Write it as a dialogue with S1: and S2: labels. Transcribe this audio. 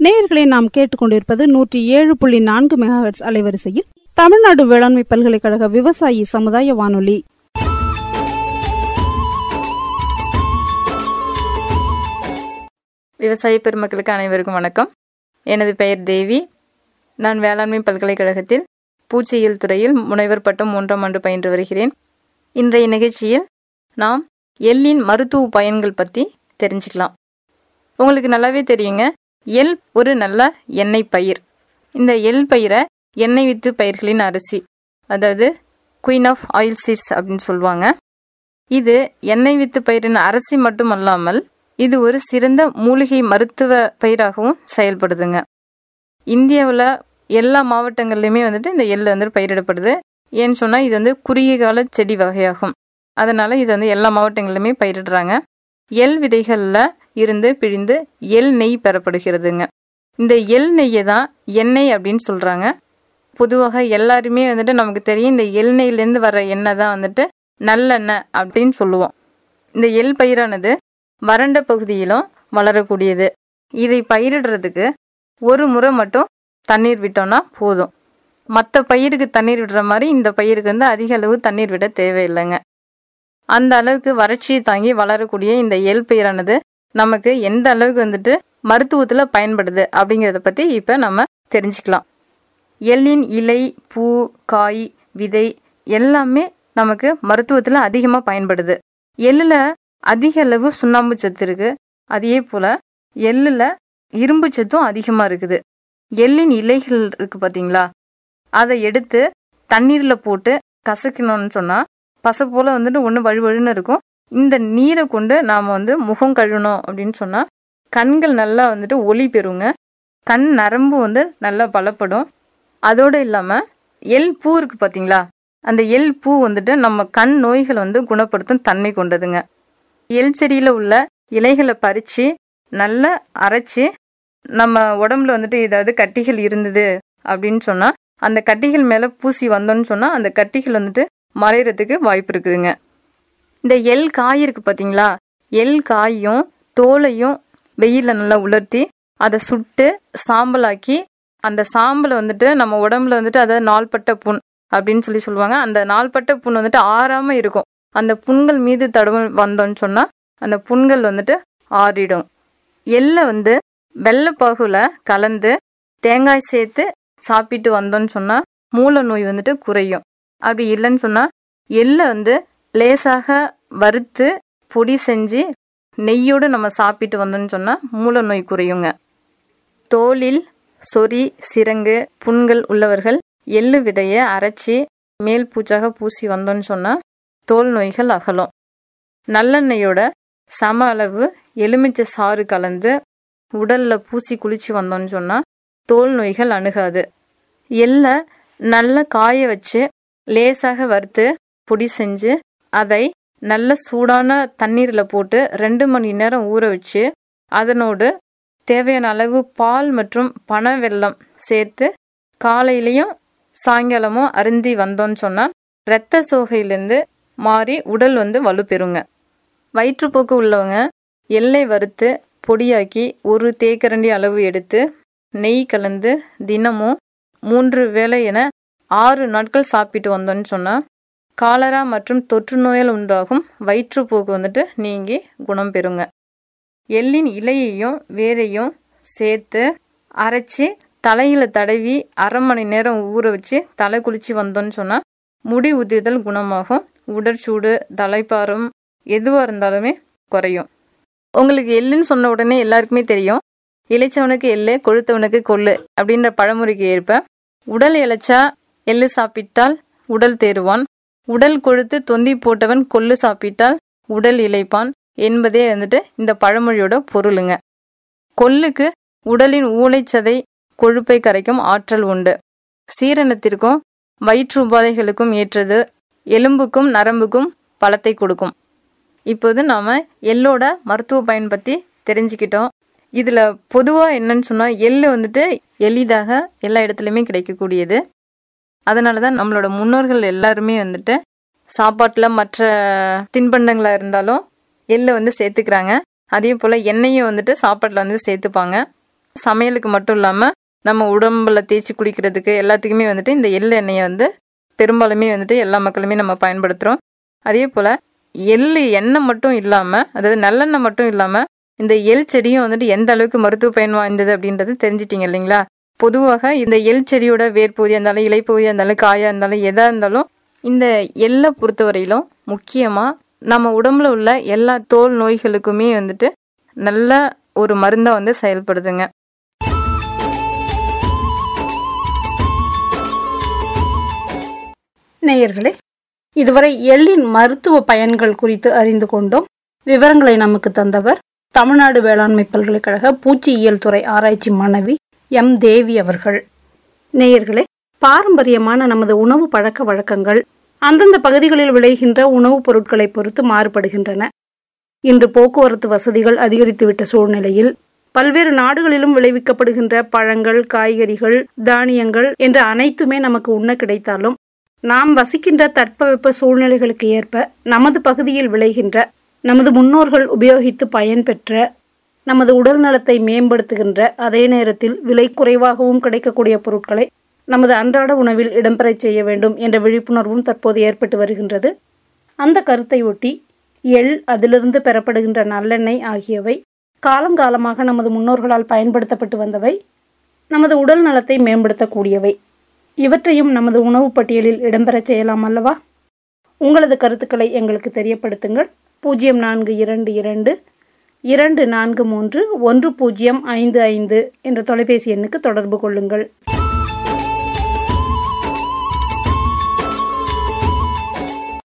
S1: நேயர்களை நாம் கேட்டுக்கொண்டிருப்பது நூற்றி ஏழு புள்ளி நான்கு மெகாஹெட்ஸ் அலைவரிசையில் தமிழ்நாடு வேளாண்மை பல்கலைக்கழக விவசாயி சமுதாய வானொலி
S2: விவசாய பெருமக்களுக்கு அனைவருக்கும் வணக்கம் எனது பெயர் தேவி நான் வேளாண்மை பல்கலைக்கழகத்தில் பூச்சியியல் துறையில் முனைவர் பட்டம் மூன்றாம் ஆண்டு பயின்று வருகிறேன் இன்றைய நிகழ்ச்சியில் நாம் எள்ளின் மருத்துவ பயன்கள் பற்றி தெரிஞ்சுக்கலாம் உங்களுக்கு நல்லாவே தெரியுங்க எள் ஒரு நல்ல எண்ணெய் பயிர் இந்த எள் பயிரை எண்ணெய் வித்து பயிர்களின் அரிசி அதாவது குயின் ஆஃப் ஆயில் சீட்ஸ் அப்படின்னு சொல்லுவாங்க இது எண்ணெய் வித்து பயிரின் அரிசி மட்டும் அல்லாமல் இது ஒரு சிறந்த மூலிகை மருத்துவ பயிராகவும் செயல்படுதுங்க இந்தியாவில் எல்லா மாவட்டங்கள்லையுமே வந்துட்டு இந்த எள் வந்து பயிரிடப்படுது ஏன்னு சொன்னால் இது வந்து குறுகிய கால செடி வகையாகும் அதனால் இது வந்து எல்லா மாவட்டங்களிலுமே பயிரிடுறாங்க எள் விதைகளில் இருந்து பிழிந்து எள் நெய் பெறப்படுகிறதுங்க இந்த எள் நெய்யை தான் எண்ணெய் அப்படின்னு சொல்கிறாங்க பொதுவாக எல்லாருமே வந்துட்டு நமக்கு தெரியும் இந்த எள் நெய்லேருந்து வர எண்ணெய் தான் வந்துட்டு நல்லெண்ணெய் அப்படின்னு சொல்லுவோம் இந்த எள் பயிரானது வறண்ட பகுதியிலும் வளரக்கூடியது இதை பயிரிடுறதுக்கு ஒரு முறை மட்டும் தண்ணீர் விட்டோம்னா போதும் மற்ற பயிருக்கு தண்ணீர் விடுற மாதிரி இந்த பயிருக்கு வந்து அதிக அளவு தண்ணீர் விட தேவையில்லைங்க அந்த அளவுக்கு வறட்சியை தாங்கி வளரக்கூடிய இந்த எள் பயிரானது நமக்கு எந்த அளவுக்கு வந்துட்டு மருத்துவத்தில் பயன்படுது அப்படிங்கிறத பற்றி இப்போ நம்ம தெரிஞ்சுக்கலாம் எள்ளின் இலை பூ காய் விதை எல்லாமே நமக்கு மருத்துவத்தில் அதிகமாக பயன்படுது எள்ளில் அதிக அளவு சுண்ணாம்பு சத்து இருக்கு அதே போல் எள்ளில் இரும்பு சத்தும் அதிகமாக இருக்குது எள்ளின் இலைகள் இருக்கு பார்த்தீங்களா அதை எடுத்து தண்ணீரில் போட்டு கசக்கணும்னு சொன்னால் பசை போல் வந்துட்டு ஒன்று வழுவழுன்னு இருக்கும் இந்த நீரை கொண்டு நாம் வந்து முகம் கழுவணும் அப்படின்னு சொன்னால் கண்கள் நல்லா வந்துட்டு ஒளி பெறுங்க கண் நரம்பு வந்து நல்லா பலப்படும் அதோடு இல்லாமல் எள் பூ இருக்கு பார்த்தீங்களா அந்த எள் பூ வந்துட்டு நம்ம கண் நோய்களை வந்து குணப்படுத்தும் தன்மை கொண்டதுங்க எள் செடியில் உள்ள இலைகளை பறித்து நல்லா அரைச்சி நம்ம உடம்புல வந்துட்டு ஏதாவது கட்டிகள் இருந்தது அப்படின்னு சொன்னால் அந்த கட்டிகள் மேலே பூசி வந்தோன்னு சொன்னால் அந்த கட்டிகள் வந்துட்டு மறைகிறதுக்கு வாய்ப்பு இருக்குதுங்க இந்த எள் காய் இருக்கு பார்த்தீங்களா எள் காயும் தோலையும் வெயிலில் நல்லா உலர்த்தி அதை சுட்டு சாம்பலாக்கி அந்த சாம்பலை வந்துட்டு நம்ம உடம்புல வந்துட்டு அதாவது நாள்பட்ட புண் அப்படின்னு சொல்லி சொல்லுவாங்க அந்த நாள்பட்ட புண் வந்துட்டு ஆறாமல் இருக்கும் அந்த புண்கள் மீது தடவை வந்தோன்னு சொன்னால் அந்த புண்கள் வந்துட்டு ஆறிடும் எள்ளை வந்து வெள்ளைப்பாகுல கலந்து தேங்காய் சேர்த்து சாப்பிட்டு வந்தோன்னு சொன்னால் மூல நோய் வந்துட்டு குறையும் அப்படி இல்லைன்னு சொன்னால் எள்ளை வந்து லேசாக வறுத்து பொடி செஞ்சு நெய்யோடு நம்ம சாப்பிட்டு வந்தோன்னு சொன்னால் மூல நோய் குறையுங்க தோலில் சொறி சிரங்கு புண்கள் உள்ளவர்கள் எள்ளு விதையை அரைச்சி மேல் பூச்சாக பூசி வந்தோன்னு சொன்னால் தோல் நோய்கள் அகலும் நல்லெண்ணெயோட சம அளவு எலுமிச்சை சாறு கலந்து உடலில் பூசி குளிச்சு வந்தோன்னு சொன்னால் தோல் நோய்கள் அணுகாது எள்ளை நல்லா காய வச்சு லேசாக வறுத்து பொடி செஞ்சு அதை நல்ல சூடான தண்ணீரில் போட்டு ரெண்டு மணி நேரம் ஊற வச்சு அதனோடு தேவையான அளவு பால் மற்றும் பனை வெல்லம் சேர்த்து காலையிலையும் சாயங்காலமும் அருந்தி வந்தோன்னு சொன்னால் இரத்த சோகையிலேருந்து மாறி உடல் வந்து வலுப்பெறுங்க வயிற்றுப்போக்கு உள்ளவங்க எண்ணெய் வறுத்து பொடியாக்கி ஒரு தேக்கரண்டி அளவு எடுத்து நெய் கலந்து தினமும் மூன்று வேளை என ஆறு நாட்கள் சாப்பிட்டு வந்தோன்னு சொன்னால் காலரா மற்றும் தொற்று நோயால் உண்டாகும் வயிற்றுப்போக்கு வந்துட்டு நீங்கி குணம் பெறுங்க எள்ளின் இலையையும் வேரையும் சேர்த்து அரைச்சி தலையில் தடவி அரை மணி நேரம் ஊற வச்சு தலை குளிச்சு வந்தோன்னு சொன்னால் முடி உதிர்தல் குணமாகும் உடற்சூடு தலைப்பாரம் எதுவாக இருந்தாலுமே குறையும் உங்களுக்கு எள்ளுன்னு சொன்ன உடனே எல்லாருக்குமே தெரியும் இளைச்சவனுக்கு எள்ளு கொழுத்தவனுக்கு கொள்ளு அப்படின்ற பழமொழிக்கு ஏற்ப உடல் இழைச்சா எள்ளு சாப்பிட்டால் உடல் தேறுவான் உடல் கொழுத்து தொந்தி போட்டவன் கொள்ளு சாப்பிட்டால் உடல் இழைப்பான் என்பதே வந்துட்டு இந்த பழமொழியோட பொருளுங்க கொல்லுக்கு உடலின் ஊளைச்சதை கொழுப்பை கரைக்கும் ஆற்றல் உண்டு சீரணத்திற்கும் வயிற்று உபாதைகளுக்கும் ஏற்றது எலும்புக்கும் நரம்புக்கும் பலத்தை கொடுக்கும் இப்போது நாம் எள்ளோட மருத்துவ பயன் பற்றி தெரிஞ்சுக்கிட்டோம் இதில் பொதுவாக என்னன்னு சொன்னால் எள்ளு வந்துட்டு எளிதாக எல்லா இடத்துலையுமே கிடைக்கக்கூடியது அதனால தான் நம்மளோட முன்னோர்கள் எல்லாருமே வந்துட்டு சாப்பாட்டில் மற்ற தின்பண்டங்களாக இருந்தாலும் எள்ளை வந்து சேர்த்துக்கிறாங்க அதே போல் எண்ணெயும் வந்துட்டு சாப்பாட்டில் வந்து சேர்த்துப்பாங்க சமையலுக்கு மட்டும் இல்லாமல் நம்ம உடம்புல தேய்ச்சி குளிக்கிறதுக்கு எல்லாத்துக்குமே வந்துட்டு இந்த எள் எண்ணெயை வந்து பெரும்பாலுமே வந்துட்டு எல்லா மக்களுமே நம்ம பயன்படுத்துகிறோம் அதே போல் எள்ளு எண்ணெய் மட்டும் இல்லாமல் அதாவது நல்லெண்ணெய் மட்டும் இல்லாமல் இந்த எள் செடியும் வந்துட்டு எந்த அளவுக்கு மருத்துவ பயன் வாய்ந்தது அப்படின்றது தெரிஞ்சிட்டிங்க இல்லைங்களா பொதுவாக இந்த எள் செடியோட வேர்பகுதியாக இருந்தாலும் இலைப்பகுதியாக இருந்தாலும் காயாக இருந்தாலும் எதாக இருந்தாலும் இந்த எள்ளை பொறுத்தவரையிலும் முக்கியமாக நம்ம உடம்புல உள்ள எல்லா தோல் நோய்களுக்குமே வந்துட்டு நல்ல ஒரு மருந்தாக வந்து செயல்படுதுங்க
S1: நேயர்களே இதுவரை எள்ளின் மருத்துவ பயன்கள் குறித்து அறிந்து கொண்டோம் விவரங்களை நமக்கு தந்தவர் தமிழ்நாடு வேளாண்மை பல்கலைக்கழக பூச்சியியல் துறை ஆராய்ச்சி மாணவி எம் தேவி அவர்கள் நேயர்களே பாரம்பரியமான நமது உணவு பழக்க வழக்கங்கள் அந்தந்த பகுதிகளில் விளைகின்ற உணவுப் பொருட்களை பொறுத்து மாறுபடுகின்றன இன்று போக்குவரத்து வசதிகள் அதிகரித்துவிட்ட சூழ்நிலையில் பல்வேறு நாடுகளிலும் விளைவிக்கப்படுகின்ற பழங்கள் காய்கறிகள் தானியங்கள் என்ற அனைத்துமே நமக்கு உண்ண கிடைத்தாலும் நாம் வசிக்கின்ற தட்பவெப்ப சூழ்நிலைகளுக்கு ஏற்ப நமது பகுதியில் விளைகின்ற நமது முன்னோர்கள் உபயோகித்து பயன்பெற்ற நமது உடல் நலத்தை மேம்படுத்துகின்ற அதே நேரத்தில் விலை குறைவாகவும் கிடைக்கக்கூடிய பொருட்களை நமது அன்றாட உணவில் இடம்பெறச் செய்ய வேண்டும் என்ற விழிப்புணர்வும் தற்போது ஏற்பட்டு வருகின்றது அந்த கருத்தை ஒட்டி எள் அதிலிருந்து பெறப்படுகின்ற நல்லெண்ணெய் ஆகியவை காலங்காலமாக நமது முன்னோர்களால் பயன்படுத்தப்பட்டு வந்தவை நமது உடல் நலத்தை மேம்படுத்தக்கூடியவை இவற்றையும் நமது உணவு பட்டியலில் இடம்பெறச் செய்யலாம் அல்லவா உங்களது கருத்துக்களை எங்களுக்கு தெரியப்படுத்துங்கள் பூஜ்ஜியம் நான்கு இரண்டு இரண்டு இரண்டு நான்கு மூன்று ஒன்று பூஜ்ஜியம் ஐந்து ஐந்து என்ற தொலைபேசி எண்ணுக்கு தொடர்பு கொள்ளுங்கள்